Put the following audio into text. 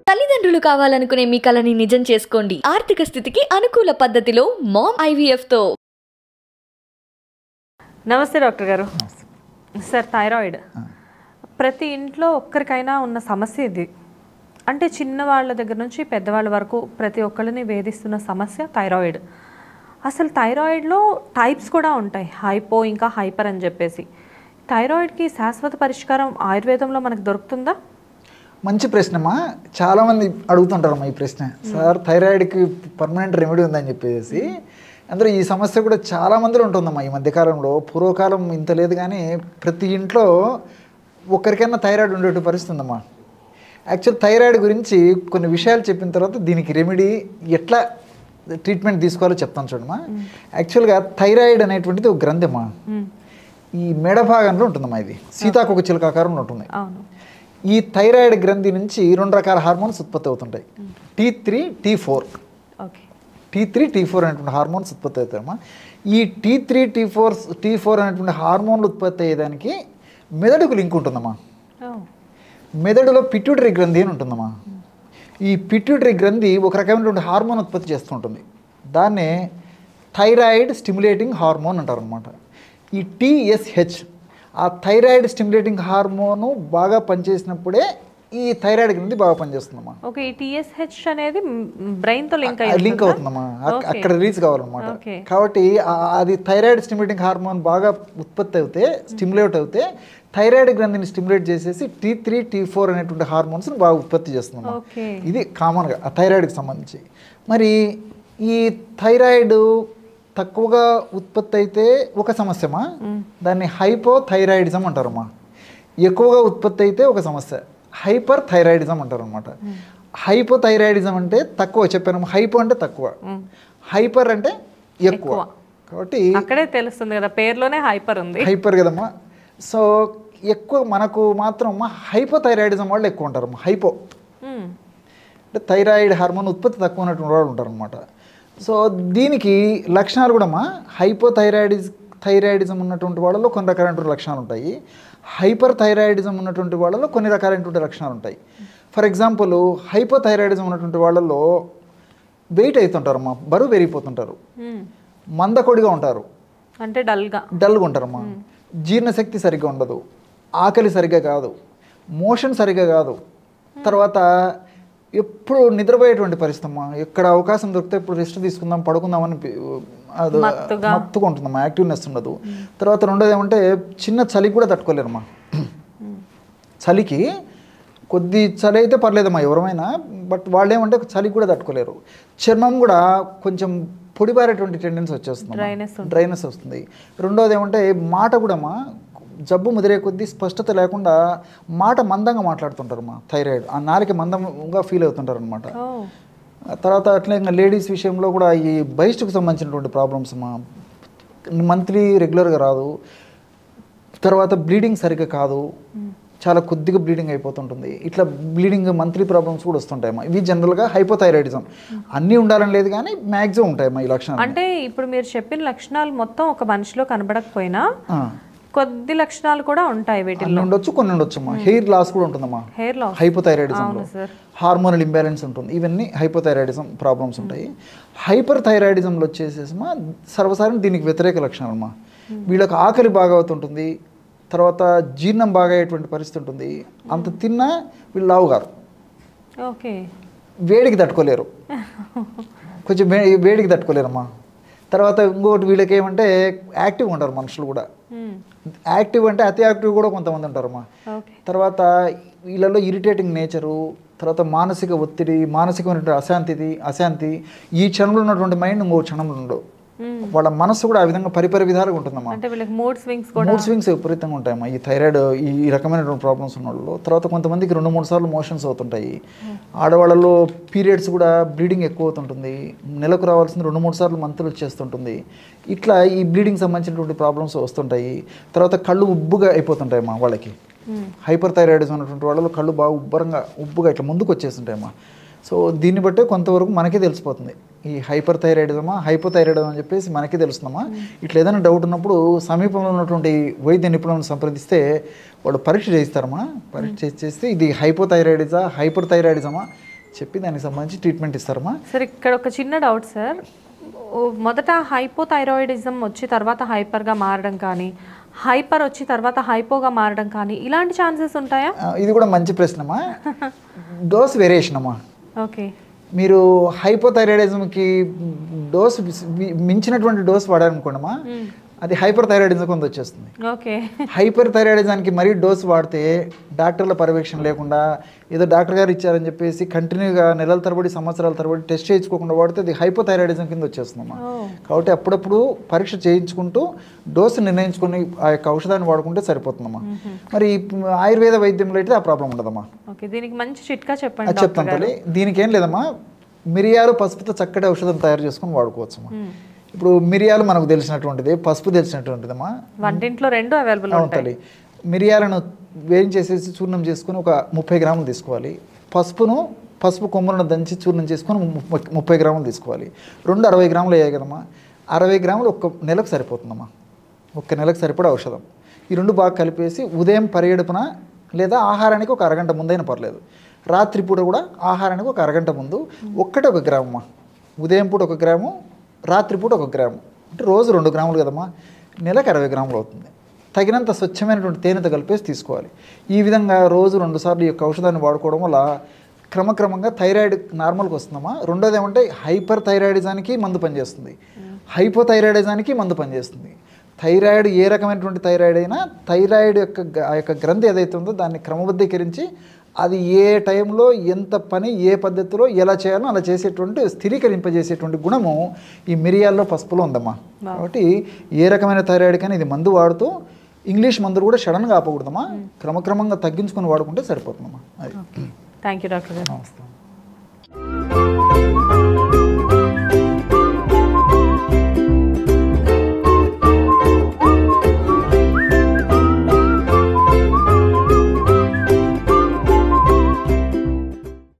తల్లిదండ్రులు కావాలనుకునే మీ కలని నిజం చేసుకోండి ఆర్థిక స్థితికి అనుకూల పద్ధతిలో మామ్ ఐవీఎఫ్ తో నమస్తే డాక్టర్ గారు సార్ థైరాయిడ్ ప్రతి ఇంట్లో ఒక్కరికైనా ఉన్న సమస్య ఇది అంటే చిన్న వాళ్ళ దగ్గర నుంచి పెద్దవాళ్ళ వరకు ప్రతి ఒక్కరిని వేధిస్తున్న సమస్య థైరాయిడ్ అసలు థైరాయిడ్లో టైప్స్ కూడా ఉంటాయి హైపో ఇంకా హైపర్ అని చెప్పేసి థైరాయిడ్కి శాశ్వత పరిష్కారం ఆయుర్వేదంలో మనకు దొరుకుతుందా మంచి ప్రశ్నమా చాలామంది అడుగుతుంటారమ్మా ఈ ప్రశ్న సార్ థైరాయిడ్కి పర్మనెంట్ రెమెడీ ఉందని చెప్పేసి అందరూ ఈ సమస్య కూడా చాలా మందిలో ఉంటుందమ్మా ఈ మధ్యకాలంలో పూర్వకాలం ఇంత లేదు కానీ ప్రతి ఇంట్లో ఒక్కరికైనా థైరాయిడ్ ఉండే పరిస్థితి ఉందమ్మా యాక్చువల్ థైరాయిడ్ గురించి కొన్ని విషయాలు చెప్పిన తర్వాత దీనికి రెమెడీ ఎట్లా ట్రీట్మెంట్ తీసుకోవాలో చెప్తాను చూడమ్మా యాక్చువల్గా థైరాయిడ్ అనేటువంటిది ఒక గ్రంథిమా మ్మ్. ఈ మెడ భాగంలో ఉంటుందమ్మా ఇది సీతాకొక చిలుక ఆకారంలో ఉంటుంది అవును ఈ థైరాయిడ్ గ్రంథి నుంచి రెండు రకాల హార్మోన్స్ ఉత్పత్తి అవుతుంటాయి T three T four okay T three T four అనేటువంటి హార్మోన్స్ ఉత్పత్తి అవుతాయమ్మా ఈ T three T four T four అనేటువంటి హార్మోన్లు ఉత్పత్తి అయ్యేదానికి మెదడుకు లింక్ ఉంటుందమ్మా ఓ మెదడులో పిట్యూటరీ గ్రంథి అని ఉంటుందమ్మా ఈ పిట్యూటరీ గ్రంథి ఒక రకమైనటువంటి హార్మోన్ ఉత్పత్తి చేస్తూ ఉంటుంది దాన్నే థైరాయిడ్ స్టిమ్యులేటింగ్ హార్మోన్ అంటారు అనమాట ఈ టీఎస్హెచ్ ఆ థైరాయిడ్ స్టిమ్యులేటింగ్ హార్మోను బాగా పనిచేసినప్పుడే ఈ థైరాయిడ్ గ్రంథి బాగా పనిచేస్తుందమ్మా ఓకే ఈ టిఎస్హెచ్ అనేది బ్రెయిన్తో లింక్ ఆ అయ్యి లింక్ అవుతుందమ్మా అక్- అక్కడ రిలీజ్ కావాలన్నమాట Okay. కాబట్టి ఆ- అది థైరాయిడ్ స్టిమ్యులేటింగ్ హార్మోన్ బాగా ఉత్పత్తి అవుతే స్టిమ్యులేట్ అవుతే థైరాయిడ్ గ్రంథిని స్టిమ్యులేట్ చేసేసి టీ త్రీ టీ ఫోర్ అనేటువంటి హార్మోన్స్ని బాగా ఉత్పత్తి చేస్తుందమ్మా ఓకే ఇది కామన్గా ఆ థైరాయిడ్కి సంబంధించి మరి ఈ థైరాయిడ్ తక్కువగా ఉత్పత్తి అయితే ఒక సమస్యమా దాన్ని హైపోథైరాయిడిజం అంటారమ్మా ఎక్కువగా ఉత్పత్తి అయితే ఒక సమస్య హైపర్ థైరాయిడిజం అంటారు అనమాట హైపోథైరాయిడిజం అంటే తక్కువ చెప్పాను హైపో అంటే తక్కువ హైపర్ అంటే ఎక్కువ కాబట్టి అక్కడే తెలుస్తుంది కదా పేరులోనే హైపర్ ఉంది హైపర్ కదమ్మా సో ఎక్కువ మనకు మాత్రం హైపోథైరాయిడిజం వాళ్ళు ఎక్కువ ఉంటారమ్మా హైపో మ్మ్. అంటే థైరాయిడ్ హార్మోన్ ఉత్పత్తి తక్కువ ఉన్నటువంటి వాళ్ళు ఉంటారు అనమాట సో దీనికి లక్షణాలు కూడా మా హైపోథైరాయిడిజ్ థైరాయిడిజం ఉన్నటువంటి వాళ్ళలో కొన్ని రకాలైనటువంటి లక్షణాలు ఉంటాయి హైపర్ థైరాయిడిజం ఉన్నటువంటి వాళ్ళలో కొన్ని రకాలైనటువంటి లక్షణాలు ఉంటాయి ఫర్ ఎగ్జాంపుల్ హైపోథైరాయిడిజం ఉన్నటువంటి వాళ్ళలో వెయిట్ అవుతుంటారమ్మా బరువు పెరిగిపోతుంటారు మ్మ్. మందకొడిగా ఉంటారు అంటే డల్గా డల్గా ఉంటారమ్మా జీర్ణశక్తి సరిగ్గా ఉండదు ఆకలి సరిగ్గా కాదు మోషన్ సరిగ్గా కాదు తర్వాత ఎప్పుడు నిద్రపోయేటువంటి పరిస్థితి అమ్మా ఎక్కడ అవకాశం దొరికితే ఇప్పుడు రెస్ట్ తీసుకుందాం పడుకుందామని పి- అది మత్తుగా. మత్తుగా ఉంటుందమ్మా యాక్టివ్నెస్ ఉండదు తర్వాత రెండోది ఏమంటే చిన్న చలికి కూడా తట్టుకోలేరమ్మా చలికి కొద్ది చలి అయితే పర్లేదమ్మా ఎవరమైనా బట్ వాళ్ళు ఏమంటే చలికి కూడా తట్టుకోలేరు చర్మం కూడా కొంచెం పొడిబారేటువంటి టెండెన్సీ వచ్చేస్తుంది Dryness ఉంటుంది. డ్రైనెస్ వస్తుంది రెండోది ఏమంటే మాట కూడా మా జబ్బు ముదిరే కొద్దీ స్పష్టత లేకుండా మాట మందంగా మాట్లాడుతుంటారు మా థైరాయిడ్ ఆ నాలుక మందంగా ఫీల్ అవుతుంటారు అనమాట ఓ తర్వాత అట్లే ఇంకా లేడీస్ విషయంలో కూడా ఈ బహిష్టుకు సంబంధించినటువంటి ప్రాబ్లమ్స్ మా మంత్లీ రెగ్యులర్గా రాదు తర్వాత బ్లీడింగ్ సరిగ్గా కాదు చాలా కొద్దిగా బ్లీడింగ్ అయిపోతుంటుంది ఇట్లా బ్లీడింగ్ మంత్లీ ప్రాబ్లమ్స్ కూడా వస్తుంటాయమ్మా ఇవి జనరల్గా హైపోథైరాయిడిజం అన్నీ ఉండాలని లేదు కానీ మ్యాక్సిమం ఉంటాయమ్మా ఈ లక్షణాలు అంటే ఇప్పుడు మీరు చెప్పిన లక్షణాలు మొత్తం ఒక మనిషిలో కనబడకపోయినా ఆ. కొద్ది లక్షణాలు కూడా ఉంటాయి వీటిలో అన్ని ఉండొచ్చు కొన్ని ఉండొచ్చమ్మా హెయిర్ లాస్ కూడా ఉంటుందమ్మా హెయిర్ లాస్ హైపోథైరాయిడిజంలో అవును సార్ హార్మోనల్ ఇంబ్యాలెన్స్ ఉంటుంది ఇవన్నీ హైపోథైరాయిడిజం ప్రాబ్లమ్స్ ఉంటాయి హైపర్ థైరాయిడిజంలో వచ్చేసేసమా సర్వసాధారణ దీనికి వ్యతిరేక లక్షణాలమ్మా వీళ్ళకి ఆకలి బాగా అవుతుంటుంది తర్వాత జీర్ణం బాగా అయ్యేటువంటి పరిస్థితి ఉంటుంది అంత తిన్నా వీళ్ళు లావుగారు ఓకే వేడికి తట్టుకోలేరు కొంచెం వే- వేడికి తట్టుకోలేరమ్మా తర్వాత ఇంకొకటి వీళ్ళకి ఏమంటే యాక్టివ్ ఉంటారు మనుషులు కూడా మ్మ్. యాక్టివ్ అంటే అతి యాక్టివ్ కూడా కొంతమంది ఉంటారమ్మా ఓకే తర్వాత వీళ్ళలో ఇరిటేటింగ్ నేచరు తర్వాత మానసిక ఒత్తిడి మానసికమైనటువంటి అశాంతిది అశాంతి ఈ క్షణంలో ఉన్నటువంటి మైండ్ ఇంకో క్షణంలో ఉండవు మ్మ్. వాళ్ళ మనసు కూడా ఆ విధంగా పరిపరి విధాలుగా ఉంటుందమ్మా అంటే వీళ్ళకి మూడ్ స్వింగ్స్ కూడా మూడ్ స్వింగ్స్ విపరీతంగా ఉంటాయమ్మా ఈ థైరాయిడ్ ఈ ఈ రకమైనటువంటి ప్రాబ్లమ్స్ ఉన్న వాళ్ళు తర్వాత కొంతమందికి రెండు మూడు సార్లు మోషన్స్ అవుతుంటాయి ఆడవాళ్ళలో పీరియడ్స్ కూడా బ్లీడింగ్ ఎక్కువ అవుతుంటుంది నెలకు రావాల్సింది రెండు మూడు సార్లు మంత్లు వచ్చేస్తుంటుంది ఇట్లా ఈ బ్లీడింగ్ సంబంధించినటువంటి ప్రాబ్లమ్స్ వస్తుంటాయి తర్వాత కళ్ళు ఉబ్బుగా అయిపోతుంటాయమ్మా వాళ్ళకి మ్మ్. హైపర్ థైరాయిడిజం ఉన్నటువంటి వాళ్ళలో కళ్ళు బాగా ఉబ్బరంగా ఉబ్బుగా ఇట్లా ముందుకు వచ్చేస్తుంటాయమ్మా సో దీన్ని బట్టే కొంతవరకు మనకే తెలిసిపోతుంది ఈ హైపర్ థైరాయిడిజమా హైపోథైరాయిడిజం అని చెప్పేసి మనకే తెలుస్తుందమ్మా ఇట్లా ఏదైనా డౌట్ ఉన్నప్పుడు సమీపంలో ఉన్నటువంటి వైద్య నిపుణులను సంప్రదిస్తే వాళ్ళు పరీక్ష చేయిస్తారమ్మా పరీక్ష చేసి చేస్తే ఇది హైపోథైరాయిడిజా హైపర్ థైరాయిడిజమా చెప్పి దానికి సంబంధించి ట్రీట్మెంట్ ఇస్తారమ్మా సార్ ఇక్కడ ఒక చిన్న డౌట్ సార్ ఓ, మొదట హైపోథైరాయిడిజం వచ్చి తర్వాత హైపర్గా మారడం కానీ హైపర్ వచ్చి తర్వాత హైపోగా మారడం కానీ ఇలాంటి ఛాన్సెస్ ఉంటాయా ఆ, ఇది కూడా మంచి ప్రశ్నమ్మా డోస్ వేరియేషన్ అమ్మా ఓకే మీరు హైపోథైరాయిడిజంకి డోస్ మించినటువంటి డోస్ వాడారనుకోండమ్మా అది హైపర్ థైరాయిడిజం కొంత వచ్చేస్తుంది ఓకే హైపర్ థైరాయిడిజానికి మరీ డోస్ వాడితే డాక్టర్ల పర్యవేక్షణ లేకుండా ఏదో డాక్టర్ గారు ఇచ్చారని చెప్పేసి కంటిన్యూగా నెలల తరబడి సంవత్సరాల తరబడి టెస్ట్ చేయించుకోకుండా వాడితే అది హైపోథైరాయిడిజం కింద వచ్చేస్తుందమ్మా కాబట్టి అప్పుడప్పుడు పరీక్ష చేయించుకుంటూ డోసు నిర్ణయించుకుని ఆ యొక్క ఔషధాన్ని వాడుకుంటే సరిపోతుందమ్మా మరి ఈ ఆయుర్వేద వైద్యంలో అయితే ఆ ప్రాబ్లం ఉండదమ్మా ఓకే దీనికి మంచి చిట్కా అది చెప్పండి డాక్టర్ చెప్తాను గారు తల్లి దీనికి ఏం లేదమ్మా మిరియాలు పసుపుతో చక్కటి ఔషధం తయారు చేసుకుని వాడుకోవచ్చమ్మా ఇప్పుడు మిరియాలు మనకు తెలిసినటువంటిది పసుపు తెలిసినటువంటిదమ్మా వంటింట్లో రెండు అవైలబుల్ అవును ఉంటాయి తల్లి మిరియాలను వేయించేసేసి చూర్ణం చేసుకొని ఒక ముప్పై గ్రాములు తీసుకోవాలి పసుపును పసుపు కొమ్ములను దంచి చూర్ణం చేసుకొని ముప్పై- ముప్పై గ్రాములు తీసుకోవాలి రెండు అరవై గ్రాములు అయ్యాయి కదమ్మా అరవై గ్రాములు ఒక్క నెలకు సరిపోతుందమ్మా ఒక్క నెలకు సరిపడే ఔషధం ఈ రెండు బాగా కలిపేసి ఉదయం పరిగెడుపున లేదా ఆహారానికి ఒక అరగంట ముందైనా పర్లేదు రాత్రిపూట కూడా ఆహారానికి ఒక అరగంట ముందు ఒక్కటే ఒక గ్రాము అమ్మా ఉదయం పూట ఒక గ్రాము రాత్రిపూట ఒక గ్రాము అంటే రోజు రెండు గ్రాములు కదమ్మా నెలకు అరవై గ్రాములు అవుతుంది తగినంత స్వచ్ఛమైనటువంటి తేనెతో కలిపేసి తీసుకోవాలి ఈ విధంగా రోజు రెండు సార్లు ఈ యొక్క ఔషధాన్ని వాడుకోవడం వల్ల క్రమక్రమంగా థైరాయిడ్ నార్మల్కి వస్తుందమ్మా రెండోది ఏమంటే హైపర్ థైరాయిడిజానికి మందు పనిచేస్తుంది హైపోథైరాయిడిజానికి మందు పనిచేస్తుంది థైరాయిడ్ ఏ రకమైనటువంటి థైరాయిడ్ అయినా థైరాయిడ్ యొక్క గ- ఆ యొక్క గ్రంథి ఏదైతే ఉందో దాన్ని క్రమబద్ధీకరించి అది ఏ టైంలో ఎంత పని ఏ పద్ధతిలో ఎలా చేయాలో అలా చేసేటువంటి స్థిరీకరింపజేసేటువంటి గుణము ఈ మిరియాల్లో పసుపులో ఉందమ్మా కాబట్టి ఏ రకమైన థైరాయిడ్ కానీ ఇది మందు వాడుతూ ఇంగ్లీష్ మందులు కూడా సడన్గా ఆపకూడదమ్మా క్రమక్రమంగా తగ్గించుకొని వాడుకుంటే సరిపోతుందమ్మా అది థ్యాంక్ యూ డాక్టర్ గారు నమస్తే